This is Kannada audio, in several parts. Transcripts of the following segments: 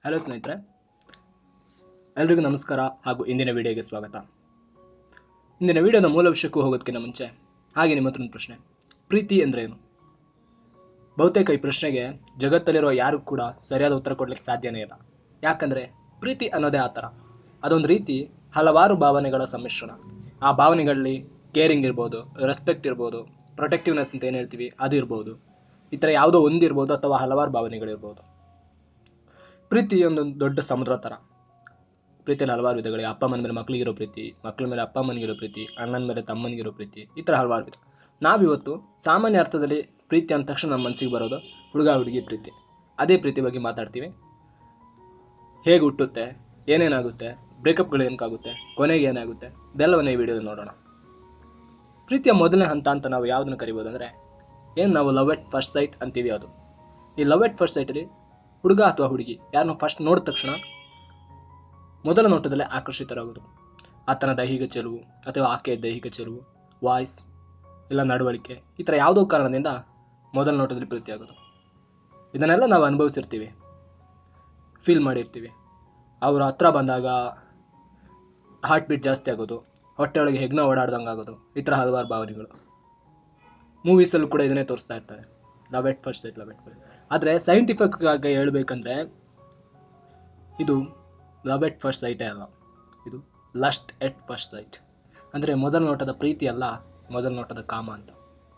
ಹಲೋ ಸ್ನೇಹಿತರೆ ಎಲ್ರಿಗೂ ನಮಸ್ಕಾರ ಹಾಗೂ ಇಂದಿನ ವಿಡಿಯೋಗೆ ಸ್ವಾಗತ ಇಂದಿನ ವಿಡಿಯೋದ ಮೂಲ ವಿಷಯಕ್ಕೂ ಹೋಗೋದಕ್ಕಿಂತ ಮುಂಚೆ ಹಾಗೆ ನಿಮ್ಮ ಹತ್ರ ಒಂದು ಪ್ರಶ್ನೆ ಪ್ರೀತಿ ಅಂದ್ರೆ ಏನು ಬಹುತೇಕ ಈ ಪ್ರಶ್ನೆಗೆ ಜಗತ್ತಲ್ಲಿರೋ ಯಾರು ಕೂಡ ಸರಿಯಾದ ಉತ್ತರ ಕೊಡ್ಲಿಕ್ಕೆ ಸಾಧ್ಯನೇ ಇಲ್ಲ ಯಾಕಂದ್ರೆ ಪ್ರೀತಿ ಅನ್ನೋದೇ ಆ ಥರ ಅದೊಂದು ರೀತಿ ಹಲವಾರು ಭಾವನೆಗಳ ಸಮ್ಮಿಶ್ರಣ ಆ ಭಾವನೆಗಳಲ್ಲಿ ಕೇರಿಂಗ್ ಇರ್ಬೋದು ರೆಸ್ಪೆಕ್ಟ್ ಇರ್ಬೋದು ಪ್ರೊಟೆಕ್ಟಿವ್ನೆಸ್ ಅಂತ ಏನು ಹೇಳ್ತೀವಿ ಅದು ಇರ್ಬೋದು ಈ ಥರ ಯಾವುದೋ ಒಂದಿರ್ಬೋದು ಅಥವಾ ಹಲವಾರು ಭಾವನೆಗಳಿರ್ಬೋದು ಪ್ರೀತಿ ಒಂದು ದೊಡ್ಡ ಸಮುದ್ರ ಥರ ಪ್ರೀತಿಯಲ್ಲಿ ಹಲವಾರು ವಿಧಗಳಿವೆ ಅಪ್ಪ ಅಮ್ಮನ ಮೇಲೆ ಮಕ್ಕಳಿಗಿರೋ ಪ್ರೀತಿ ಮಕ್ಕಳ ಮೇಲೆ ಅಪ್ಪ ಅಮ್ಮನಿಗಿರೋ ಪ್ರೀತಿ ಅಣ್ಣನ ಮೇಲೆ ತಮ್ಮನಿಗಿರೋ ಪ್ರೀತಿ ಈ ಥರ ಹಲವಾರು ವಿಧ ನಾವಿವತ್ತು ಸಾಮಾನ್ಯ ಅರ್ಥದಲ್ಲಿ ಪ್ರೀತಿ ಅಂದ ತಕ್ಷಣ ನಮ್ಮ ಮನಸ್ಸಿಗೆ ಬರೋದು ಹುಡುಗ ಹುಡುಗಿ ಪ್ರೀತಿ ಅದೇ ಪ್ರೀತಿ ಬಗ್ಗೆ ಮಾತಾಡ್ತೀವಿ ಹೇಗೆ ಹುಟ್ಟುತ್ತೆ ಏನೇನಾಗುತ್ತೆ ಬ್ರೇಕಪ್ಗಳು ಏನಕ್ಕಾಗುತ್ತೆ ಕೊನೆಗೆ ಏನಾಗುತ್ತೆ ಇದೆಲ್ಲವನ್ನ ಈ ವಿಡಿಯೋದಲ್ಲಿ ನೋಡೋಣ ಪ್ರೀತಿಯ ಮೊದಲನೇ ಹಂತ ಅಂತ ನಾವು ಯಾವುದನ್ನು ಕರಿಬೋದು ಅಂದರೆ ಏನು ನಾವು ಲವ್ ಎಟ್ ಫಸ್ಟ್ ಸೈಟ್ ಅಂತೀವಿ ಅದು ಈ ಲವ್ ಎಟ್ ಫಸ್ಟ್ ಸೈಟಲ್ಲಿ ಹುಡುಗ ಅಥವಾ ಹುಡುಗಿ ಯಾರನ್ನು ಫಸ್ಟ್ ನೋಡಿದ ತಕ್ಷಣ ಮೊದಲ ನೋಟದಲ್ಲೇ ಆಕರ್ಷಿತರಾಗೋದು ಆತನ ದೈಹಿಕ ಚೆಲುವು ಅಥವಾ ಆಕೆಯ ದೈಹಿಕ ಚೆಲುವು ವಾಯ್ಸ್ ಇಲ್ಲ ನಡವಳಿಕೆ ಈ ಥರ ಯಾವುದೋ ಕಾರಣದಿಂದ ಮೊದಲ ನೋಟದಲ್ಲಿ ಪ್ರೀತಿ ಆಗೋದು ಇದನ್ನೆಲ್ಲ ನಾವು ಅನುಭವಿಸಿರ್ತೀವಿ ಫೀಲ್ ಮಾಡಿರ್ತೀವಿ ಅವ್ರ ಹತ್ರ ಬಂದಾಗ ಹಾರ್ಟ್ ಬೀಟ್ ಜಾಸ್ತಿ ಆಗೋದು ಹೊಟ್ಟೆಯೊಳಗೆ ಹೆಗ್ನ ಓಡಾಡ್ದಂಗೆ ಆಗೋದು ಈ ಥರ ಹಲವಾರು ಭಾವನೆಗಳು ಮೂವೀಸಲ್ಲೂ ಕೂಡ ಇದನ್ನೇ ತೋರಿಸ್ತಾ ಇರ್ತಾರೆ love at first sight love at first ಆದರೆ ಸೈಂಟಿಫಿಕ್ ಆಗಿ ಹೇಳ್ಬೇಕಂದ್ರೆ ಇದು ಲವ್ ಎಟ್ ಫಸ್ಟ್ ಸೈಟೇ ಅಲ್ಲ ಇದು ಲಸ್ಟ್ ಎಟ್ ಫಸ್ಟ್ ಸೈಟ್ ಅಂದರೆ ಮೊದಲ ನೋಟದ ಪ್ರೀತಿ ಅಲ್ಲ ಮೊದಲ ನೋಟದ ಕಾಮ ಅಂತ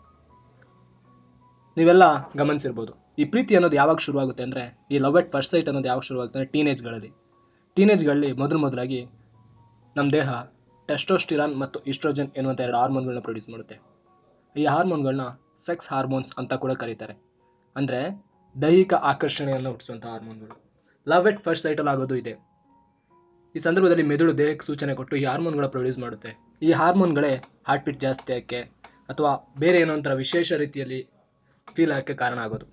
ನೀವೆಲ್ಲ ಗಮನಿಸಿರ್ಬೋದು ಈ ಪ್ರೀತಿ ಅನ್ನೋದು ಯಾವಾಗ ಶುರುವಾಗುತ್ತೆ ಅಂದರೆ ಈ ಲವ್ ಎಟ್ ಫಸ್ಟ್ ಸೈಟ್ ಅನ್ನೋದು ಯಾವಾಗ ಶುರುವಾಗುತ್ತೆ ಅಂದರೆ ಟೀನೇಜ್ಗಳಲ್ಲಿ ಟೀನೇಜ್ಗಳಲ್ಲಿ ಮೊದಲು ಮೊದಲಾಗಿ ನಮ್ಮ ದೇಹ ಟೆಸ್ಟೋಸ್ಟಿರಾನ್ ಮತ್ತು ಇಸ್ಟ್ರೋಜನ್ ಎನ್ನುವಂಥ ಎರಡು ಹಾರ್ಮೋನ್ಗಳನ್ನ ಪ್ರೊಡ್ಯೂಸ್ ಮಾಡುತ್ತೆ ಈ ಹಾರ್ಮೋನ್ಗಳನ್ನ ಸೆಕ್ಸ್ ಹಾರ್ಮೋನ್ಸ್ ಅಂತ ಕೂಡ ಕರೀತಾರೆ ಅಂದರೆ ದೈಹಿಕ ಆಕರ್ಷಣೆಯನ್ನು ಹುಟ್ಟಿಸುವಂಥ ಹಾರ್ಮೋನ್ಗಳು ಲವ್ ಎಟ್ ಫಸ್ಟ್ ಸೈಟಲ್ಲಿ ಆಗೋದು ಇದೆ ಈ ಸಂದರ್ಭದಲ್ಲಿ ಮೆದುಳು ದೇಹಕ್ಕೆ ಸೂಚನೆ ಕೊಟ್ಟು ಈ ಹಾರ್ಮೋನ್ಗಳ ಪ್ರೊಡ್ಯೂಸ್ ಮಾಡುತ್ತೆ ಈ ಹಾರ್ಮೋನ್ಗಳೇ ಹಾರ್ಟ್ ಬೀಟ್ ಜಾಸ್ತಿ ಆಗೋಕ್ಕೆ ಅಥವಾ ಬೇರೆ ಏನೋ ಒಂಥರ ವಿಶೇಷ ರೀತಿಯಲ್ಲಿ ಫೀಲ್ ಆಗೋಕ್ಕೆ ಕಾರಣ ಆಗೋದು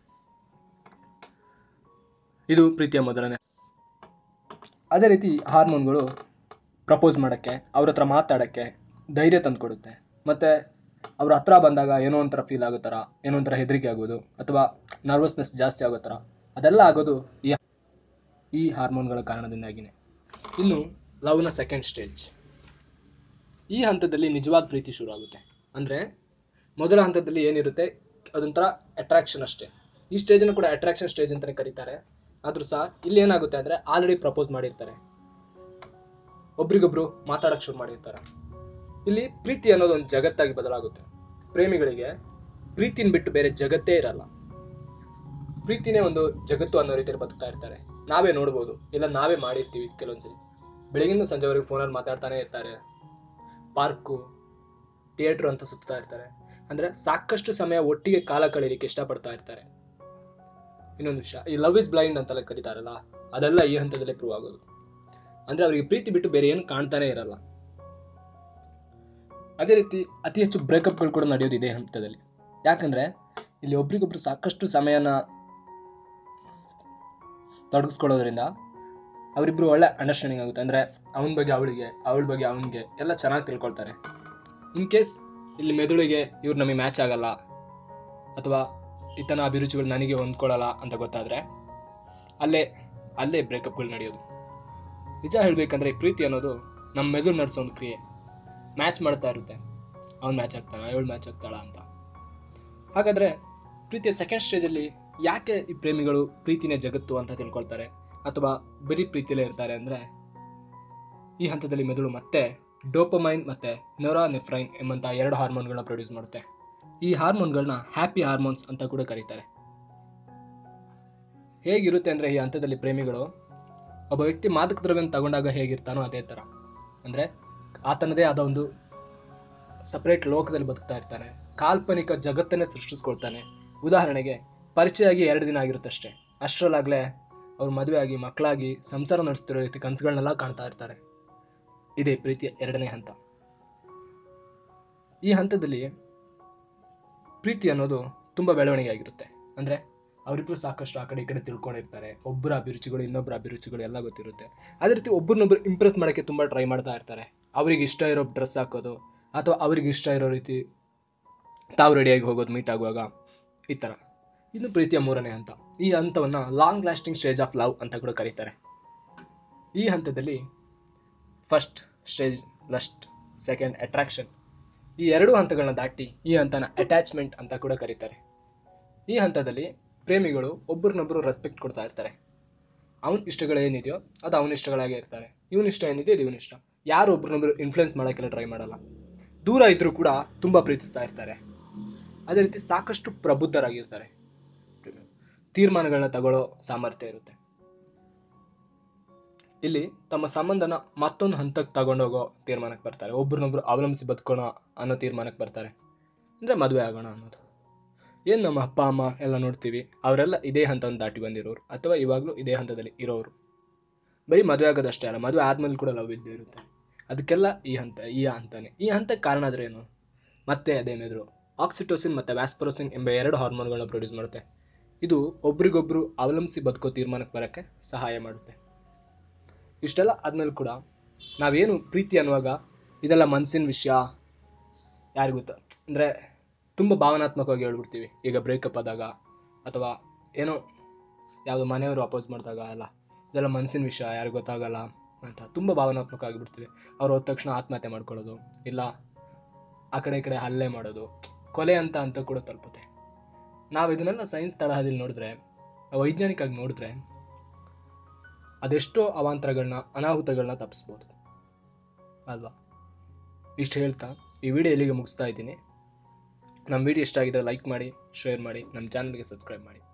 ಇದು ಪ್ರೀತಿಯ ಮೊದಲನೇ ಅದೇ ರೀತಿ ಹಾರ್ಮೋನ್ಗಳು ಪ್ರಪೋಸ್ ಮಾಡೋಕ್ಕೆ ಅವ್ರ ಹತ್ರ ಮಾತಾಡೋಕ್ಕೆ ಧೈರ್ಯ ತಂದುಕೊಡುತ್ತೆ ಮತ್ತು ಅವ್ರ ಹತ್ರ ಬಂದಾಗ ಏನೋ ಒಂಥರ ಫೀಲ್ ಆಗೋ ಥರ ಏನೋ ಒಂಥರ ಹೆದರಿಕೆ ಆಗೋದು ಅಥವಾ ನರ್ವಸ್ನೆಸ್ ಜಾಸ್ತಿ ಆಗೋ ಥರ ಅದೆಲ್ಲ ಆಗೋದು ಈ ಈ ಹಾರ್ಮೋನ್ಗಳ ಕಾರಣದಿಂದಾಗಿನೇ ಇನ್ನು ಲವ್ನ ಸೆಕೆಂಡ್ ಸ್ಟೇಜ್ ಈ ಹಂತದಲ್ಲಿ ನಿಜವಾದ ಪ್ರೀತಿ ಶುರು ಆಗುತ್ತೆ ಅಂದರೆ ಮೊದಲ ಹಂತದಲ್ಲಿ ಏನಿರುತ್ತೆ ಅದೊಂಥರ ಅಟ್ರಾಕ್ಷನ್ ಅಷ್ಟೇ ಈ ಸ್ಟೇಜನ್ನು ಕೂಡ ಅಟ್ರಾಕ್ಷನ್ ಸ್ಟೇಜ್ ಅಂತಲೇ ಕರೀತಾರೆ ಆದರೂ ಸಹ ಇಲ್ಲಿ ಏನಾಗುತ್ತೆ ಅಂದರೆ ಆಲ್ರೆಡಿ ಪ್ರಪೋಸ್ ಮಾಡಿರ್ತಾರೆ ಒಬ್ರಿಗೊಬ್ರು ಮಾತಾಡಕ್ಕೆ ಶುರು ಮಾಡಿರ್ತಾರೆ ಇಲ್ಲಿ ಪ್ರೀತಿ ಅನ್ನೋದು ಒಂದು ಜಗತ್ತಾಗಿ ಬದಲಾಗುತ್ತೆ ಪ್ರೇಮಿಗಳಿಗೆ ಪ್ರೀತಿನ ಬಿಟ್ಟು ಬೇರೆ ಜಗತ್ತೇ ಇರಲ್ಲ ಪ್ರೀತಿನೇ ಒಂದು ಜಗತ್ತು ಅನ್ನೋ ರೀತಿಯಲ್ಲಿ ಬದುಕ್ತಾ ಇರ್ತಾರೆ ನಾವೇ ನೋಡ್ಬೋದು ಇಲ್ಲ ನಾವೇ ಮಾಡಿರ್ತೀವಿ ಕೆಲವೊಂದ್ಸಲಿ ಬೆಳಗಿನ ಸಂಜೆವರೆಗೆ ಫೋನಲ್ಲಿ ಮಾತಾಡ್ತಾನೆ ಇರ್ತಾರೆ ಪಾರ್ಕು ಥಿಯೇಟ್ರ್ ಅಂತ ಸುತ್ತಾ ಇರ್ತಾರೆ ಅಂದ್ರೆ ಸಾಕಷ್ಟು ಸಮಯ ಒಟ್ಟಿಗೆ ಕಾಲ ಕಳೀಲಿಕ್ಕೆ ಇಷ್ಟಪಡ್ತಾ ಇರ್ತಾರೆ ಇನ್ನೊಂದು ವಿಷಯ ಈ ಲವ್ ಇಸ್ ಬ್ಲೈಂಡ್ ಅಂತೆಲ್ಲ ಕರೀತಾರಲ್ಲ ಅದೆಲ್ಲ ಈ ಹಂತದಲ್ಲೇ ಪ್ರೂವ್ ಆಗೋದು ಅಂದ್ರೆ ಅವರಿಗೆ ಪ್ರೀತಿ ಬಿಟ್ಟು ಬೇರೆ ಏನು ಕಾಣ್ತಾನೆ ಇರಲ್ಲ ಅದೇ ರೀತಿ ಅತಿ ಹೆಚ್ಚು ಬ್ರೇಕಪ್ಗಳು ಕೂಡ ನಡೆಯೋದು ಇದೇ ಹಂತದಲ್ಲಿ ಯಾಕಂದ್ರೆ ಇಲ್ಲಿ ಒಬ್ರಿಗೊಬ್ರು ಸಾಕಷ್ಟು ಸಮಯನ ತೊಡಗಿಸ್ಕೊಳ್ಳೋದ್ರಿಂದ ಅವರಿಬ್ರು ಒಳ್ಳೆ ಅಂಡರ್ಸ್ಟ್ಯಾಂಡಿಂಗ್ ಆಗುತ್ತೆ ಅಂದರೆ ಅವನ ಬಗ್ಗೆ ಅವಳಿಗೆ ಅವಳ ಬಗ್ಗೆ ಅವನಿಗೆ ಎಲ್ಲ ಚೆನ್ನಾಗಿ ತಿಳ್ಕೊಳ್ತಾರೆ ಇನ್ ಕೇಸ್ ಇಲ್ಲಿ ಮೆದುಳಿಗೆ ಇವ್ರು ನಮಗೆ ಮ್ಯಾಚ್ ಆಗಲ್ಲ ಅಥವಾ ಈತನ ಅಭಿರುಚಿಗಳು ನನಗೆ ಹೊಂದ್ಕೊಳ್ಳಲ್ಲ ಅಂತ ಗೊತ್ತಾದರೆ ಅಲ್ಲೇ ಅಲ್ಲೇ ಬ್ರೇಕಪ್ಗಳು ನಡೆಯೋದು ನಿಜ ಹೇಳಬೇಕಂದ್ರೆ ಈ ಪ್ರೀತಿ ಅನ್ನೋದು ನಮ್ಮ ಮೆದುಳು ನಡೆಸೋ ಒಂದು ಕ್ರಿಯೆ ಮ್ಯಾಚ್ ಮಾಡ್ತಾ ಇರುತ್ತೆ ಅವ್ನು ಮ್ಯಾಚ್ ಆಗ್ತಾಳ ಇವಳು ಮ್ಯಾಚ್ ಆಗ್ತಾಳ ಅಂತ ಹಾಗಾದರೆ ಪ್ರೀತಿಯ ಸೆಕೆಂಡ್ ಸ್ಟೇಜಲ್ಲಿ ಯಾಕೆ ಈ ಪ್ರೇಮಿಗಳು ಪ್ರೀತಿನೇ ಜಗತ್ತು ಅಂತ ತಿಳ್ಕೊಳ್ತಾರೆ ಅಥವಾ ಬರೀ ಪ್ರೀತಿಲೇ ಇರ್ತಾರೆ ಅಂದರೆ ಈ ಹಂತದಲ್ಲಿ ಮೆದುಳು ಮತ್ತೆ ಡೋಪಮೈನ್ ಮತ್ತು ನೆಫ್ರೈನ್ ಎಂಬಂಥ ಎರಡು ಹಾರ್ಮೋನ್ಗಳನ್ನ ಪ್ರೊಡ್ಯೂಸ್ ಮಾಡುತ್ತೆ ಈ ಹಾರ್ಮೋನ್ಗಳನ್ನ ಹ್ಯಾಪಿ ಹಾರ್ಮೋನ್ಸ್ ಅಂತ ಕೂಡ ಕರೀತಾರೆ ಹೇಗಿರುತ್ತೆ ಅಂದರೆ ಈ ಹಂತದಲ್ಲಿ ಪ್ರೇಮಿಗಳು ಒಬ್ಬ ವ್ಯಕ್ತಿ ಮಾದಕ ದ್ರವ್ಯನ ತಗೊಂಡಾಗ ಹೇಗಿರ್ತಾನೋ ಅದೇ ಥರ ಅಂದರೆ ಆತನದೇ ಆದ ಒಂದು ಸಪ್ರೇಟ್ ಲೋಕದಲ್ಲಿ ಬದುಕ್ತಾ ಇರ್ತಾನೆ ಕಾಲ್ಪನಿಕ ಜಗತ್ತನ್ನೇ ಸೃಷ್ಟಿಸ್ಕೊಳ್ತಾನೆ ಉದಾಹರಣೆಗೆ ಪರಿಚಯ ಆಗಿ ಎರಡು ದಿನ ಆಗಿರುತ್ತೆ ಅಷ್ಟೇ ಅಷ್ಟರಲ್ಲಾಗಲೇ ಅವ್ರು ಮದುವೆ ಆಗಿ ಮಕ್ಕಳಾಗಿ ಸಂಸಾರ ನಡೆಸ್ತಿರೋ ರೀತಿ ಕನಸುಗಳನ್ನೆಲ್ಲ ಕಾಣ್ತಾ ಇರ್ತಾರೆ ಇದೇ ಪ್ರೀತಿಯ ಎರಡನೇ ಹಂತ ಈ ಹಂತದಲ್ಲಿ ಪ್ರೀತಿ ಅನ್ನೋದು ತುಂಬ ಬೆಳವಣಿಗೆ ಆಗಿರುತ್ತೆ ಅಂದರೆ ಅವರಿಬ್ರು ಸಾಕಷ್ಟು ಆ ಕಡೆ ಈ ಕಡೆ ತಿಳ್ಕೊಂಡಿರ್ತಾರೆ ಒಬ್ಬರ ಅಭಿರುಚಿಗಳು ಇನ್ನೊಬ್ಬರ ಅಭಿರುಚಿಗಳು ಎಲ್ಲ ಗೊತ್ತಿರುತ್ತೆ ಅದೇ ರೀತಿ ಒಬ್ಬರನ್ನೊಬ್ರು ಇಂಪ್ರೆಸ್ ಮಾಡೋಕ್ಕೆ ತುಂಬ ಟ್ರೈ ಮಾಡ್ತಾ ಇರ್ತಾರೆ ಅವ್ರಿಗೆ ಇಷ್ಟ ಇರೋ ಡ್ರೆಸ್ ಹಾಕೋದು ಅಥವಾ ಅವ್ರಿಗೆ ಇಷ್ಟ ಇರೋ ರೀತಿ ತಾವು ರೆಡಿಯಾಗಿ ಹೋಗೋದು ಮೀಟ್ ಆಗುವಾಗ ಈ ಥರ ಇನ್ನು ಪ್ರೀತಿಯ ಮೂರನೇ ಹಂತ ಈ ಹಂತವನ್ನ long lasting stage of love ಅಂತ ಕೂಡ ಕರೀತಾರೆ ಈ ಹಂತದಲ್ಲಿ first stage lust second attraction ಈ ಎರಡು ಹಂತಗಳನ್ನ ದಾಟಿ ಈ ಹಂತನ ಅಟ್ಯಾಚ್ಮೆಂಟ್ ಅಂತ ಕೂಡ ಕರೀತಾರೆ ಈ ಹಂತದಲ್ಲಿ ಪ್ರೇಮಿಗಳು ಒಬ್ಬರನ್ನೊಬ್ಬರು ರೆಸ್ಪೆಕ್ಟ್ ಕೊಡ್ತಾ ಇರ್ತಾರೆ ಅವನ ಇಷ್ಟಗಳೇನಿದೆಯೋ ಅದು ಅವನ ಇಷ್ಟಗಳಾಗೇ ಇರ್ತಾರೆ ಇವನ ಇಷ್ಟ ಏನಿದೆ ಇದು ಇವನ ಇಷ್ಟ ಯಾರು ಒಬ್ರನ್ನೊಬ್ರು ಇನ್ಫ್ಲುಯೆನ್ಸ್ ಮಾಡೋಕ್ಕೆಲ್ಲ ಟ್ರೈ ಮಾಡಲ್ಲ ದೂರ ಇದ್ರೂ ಕೂಡ ತುಂಬ ಪ್ರೀತಿಸ್ತಾ ಇರ್ತಾರೆ ಅದೇ ರೀತಿ ಸಾಕಷ್ಟು ಪ್ರಬುದ್ಧರಾಗಿರ್ತಾರೆ ತೀರ್ಮಾನಗಳನ್ನ ತಗೊಳ್ಳೋ ಸಾಮರ್ಥ್ಯ ಇರುತ್ತೆ ಇಲ್ಲಿ ತಮ್ಮ ಸಂಬಂಧನ ಮತ್ತೊಂದು ಹಂತಕ್ಕೆ ತಗೊಂಡೋಗೋ ತೀರ್ಮಾನಕ್ಕೆ ಬರ್ತಾರೆ ಒಬ್ರನ್ನೊಬ್ರು ಅವಲಂಬಿಸಿ ಬದುಕೋಣ ಅನ್ನೋ ತೀರ್ಮಾನಕ್ಕೆ ಬರ್ತಾರೆ ಅಂದರೆ ಮದುವೆ ಆಗೋಣ ಅನ್ನೋದು ಏನು ನಮ್ಮ ಅಪ್ಪ ಅಮ್ಮ ಎಲ್ಲ ನೋಡ್ತೀವಿ ಅವರೆಲ್ಲ ಇದೇ ಹಂತವನ್ನು ದಾಟಿ ಬಂದಿರೋರು ಅಥವಾ ಇವಾಗಲೂ ಇದೇ ಹಂತದಲ್ಲಿ ಇರೋರು ಬರೀ ಮದುವೆ ಆಗೋದಷ್ಟೇ ಅಲ್ಲ ಮದುವೆ ಆದ್ಮೇಲೆ ಕೂಡ ಲವ್ ಇದ್ದೇ ಇರುತ್ತೆ ಅದಕ್ಕೆಲ್ಲ ಈ ಹಂತ ಈ ಹಂತನೇ ಈ ಹಂತಕ್ಕೆ ಕಾರಣ ಆದರೆ ಏನು ಮತ್ತೆ ಅದೇ ಮೆದುಳು ಆಕ್ಸಿಟೋಸಿನ್ ಮತ್ತು ವ್ಯಾಸ್ಪರೋಸಿನ್ ಎಂಬ ಎರಡು ಹಾರ್ಮೋನ್ಗಳನ್ನ ಪ್ರೊಡ್ಯೂಸ್ ಮಾಡುತ್ತೆ ಇದು ಒಬ್ರಿಗೊಬ್ರು ಅವಲಂಬಿಸಿ ಬದುಕೋ ತೀರ್ಮಾನಕ್ಕೆ ಬರೋಕ್ಕೆ ಸಹಾಯ ಮಾಡುತ್ತೆ ಇಷ್ಟೆಲ್ಲ ಆದ್ಮೇಲೆ ಕೂಡ ನಾವೇನು ಪ್ರೀತಿ ಅನ್ನುವಾಗ ಇದೆಲ್ಲ ಮನಸ್ಸಿನ ವಿಷಯ ಯಾರಿಗೂ ಗೊತ್ತ ಅಂದರೆ ತುಂಬ ಭಾವನಾತ್ಮಕವಾಗಿ ಹೇಳ್ಬಿಡ್ತೀವಿ ಈಗ ಬ್ರೇಕಪ್ ಆದಾಗ ಅಥವಾ ಏನೋ ಯಾವುದೋ ಮನೆಯವರು ಅಪೋಸ್ ಮಾಡಿದಾಗ ಅಲ್ಲ ಇದೆಲ್ಲ ಮನಸ್ಸಿನ ವಿಷಯ ಯಾರಿಗೂ ಗೊತ್ತಾಗಲ್ಲ ಅಂತ ತುಂಬ ಭಾವನಾತ್ಮಕ ಆಗಿಬಿಡ್ತೀವಿ ಅವ್ರು ಹೋದ ತಕ್ಷಣ ಆತ್ಮಹತ್ಯೆ ಮಾಡ್ಕೊಳ್ಳೋದು ಇಲ್ಲ ಆ ಕಡೆ ಈ ಕಡೆ ಹಲ್ಲೆ ಮಾಡೋದು ಕೊಲೆ ಅಂತ ಅಂತ ಕೂಡ ತಲುಪುತ್ತೆ ನಾವು ಇದನ್ನೆಲ್ಲ ಸೈನ್ಸ್ ತಳಹದಿಲಿ ನೋಡಿದ್ರೆ ವೈಜ್ಞಾನಿಕವಾಗಿ ನೋಡಿದ್ರೆ ಅದೆಷ್ಟೋ ಅವಾಂತರಗಳನ್ನ ಅನಾಹುತಗಳನ್ನ ತಪ್ಪಿಸ್ಬೋದು ಅಲ್ವಾ ಇಷ್ಟು ಹೇಳ್ತಾ ಈ ವಿಡಿಯೋ ಎಲ್ಲಿಗೆ ಮುಗಿಸ್ತಾ ಇದ್ದೀನಿ ನಮ್ಮ ವಿಡಿಯೋ ಇಷ್ಟ ಆಗಿದ್ರೆ ಲೈಕ್ ಮಾಡಿ ಶೇರ್ ಮಾಡಿ ನಮ್ಮ ಚಾನಲ್ಗೆ ಸಬ್ಸ್ಕ್ರೈಬ್ ಮಾಡಿ